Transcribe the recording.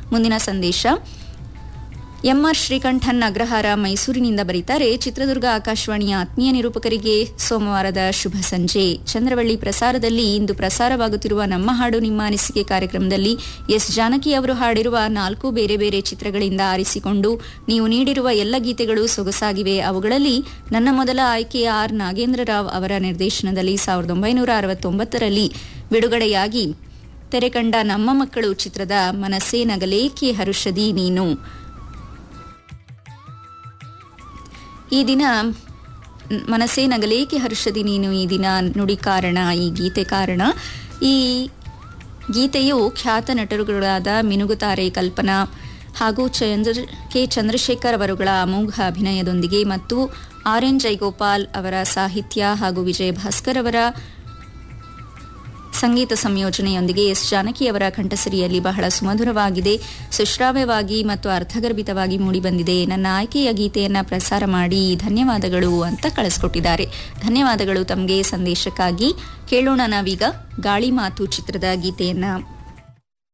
ಮುಂದಿನ ಸಂದೇಶ ಎಂಆರ್ ಶ್ರೀಕಂಠನ್ ಅಗ್ರಹಾರ ಮೈಸೂರಿನಿಂದ ಬರೀತಾರೆ ಚಿತ್ರದುರ್ಗ ಆಕಾಶವಾಣಿಯ ಆತ್ಮೀಯ ನಿರೂಪಕರಿಗೆ ಸೋಮವಾರದ ಶುಭ ಸಂಜೆ ಚಂದ್ರವಳ್ಳಿ ಪ್ರಸಾರದಲ್ಲಿ ಇಂದು ಪ್ರಸಾರವಾಗುತ್ತಿರುವ ನಮ್ಮ ಹಾಡು ನಿಮ್ಮ ಅನಿಸಿಕೆ ಕಾರ್ಯಕ್ರಮದಲ್ಲಿ ಎಸ್ ಜಾನಕಿ ಅವರು ಹಾಡಿರುವ ನಾಲ್ಕು ಬೇರೆ ಬೇರೆ ಚಿತ್ರಗಳಿಂದ ಆರಿಸಿಕೊಂಡು ನೀವು ನೀಡಿರುವ ಎಲ್ಲ ಗೀತೆಗಳು ಸೊಗಸಾಗಿವೆ ಅವುಗಳಲ್ಲಿ ನನ್ನ ಮೊದಲ ಆಯ್ಕೆ ಆರ್ ನಾಗೇಂದ್ರ ರಾವ್ ಅವರ ನಿರ್ದೇಶನದಲ್ಲಿ ಸಾವಿರದ ಒಂಬೈನೂರ ಅರವತ್ತೊಂಬತ್ತರಲ್ಲಿ ಬಿಡುಗಡೆಯಾಗಿ ತೆರೆಕಂಡ ನಮ್ಮ ಮಕ್ಕಳು ಚಿತ್ರದ ಮನಸ್ಸೇ ನಗಲೇಕೆ ಹರುಷದಿ ನೀನು ಈ ದಿನ ಮನಸ್ಸೇ ನಗಲೇಕೆ ಹರ್ಷದಿ ನೀನು ಈ ದಿನ ನುಡಿ ಕಾರಣ ಈ ಗೀತೆ ಕಾರಣ ಈ ಗೀತೆಯು ಖ್ಯಾತ ನಟರುಗಳಾದ ಮಿನುಗುತಾರೆ ಕಲ್ಪನಾ ಹಾಗೂ ಚಂದ್ರ ಕೆ ಚಂದ್ರಶೇಖರ್ ಅವರುಗಳ ಅಮೋಘ ಅಭಿನಯದೊಂದಿಗೆ ಮತ್ತು ಆರ್ ಎನ್ ಜೈಗೋಪಾಲ್ ಅವರ ಸಾಹಿತ್ಯ ಹಾಗೂ ವಿಜಯ ಭಾಸ್ಕರ್ ಅವರ ಸಂಗೀತ ಸಂಯೋಜನೆಯೊಂದಿಗೆ ಎಸ್ ಜಾನಕಿ ಅವರ ಕಂಠಸಿರಿಯಲ್ಲಿ ಬಹಳ ಸುಮಧುರವಾಗಿದೆ ಸುಶ್ರಾವ್ಯವಾಗಿ ಮತ್ತು ಅರ್ಥಗರ್ಭಿತವಾಗಿ ಮೂಡಿಬಂದಿದೆ ನನ್ನ ಆಯ್ಕೆಯ ಗೀತೆಯನ್ನ ಪ್ರಸಾರ ಮಾಡಿ ಧನ್ಯವಾದಗಳು ಅಂತ ಕಳಿಸ್ಕೊಟ್ಟಿದ್ದಾರೆ ಧನ್ಯವಾದಗಳು ತಮಗೆ ಸಂದೇಶಕ್ಕಾಗಿ ಕೇಳೋಣ ನಾವೀಗ ಗಾಳಿ ಮಾತು ಚಿತ್ರದ ಗೀತೆಯನ್ನ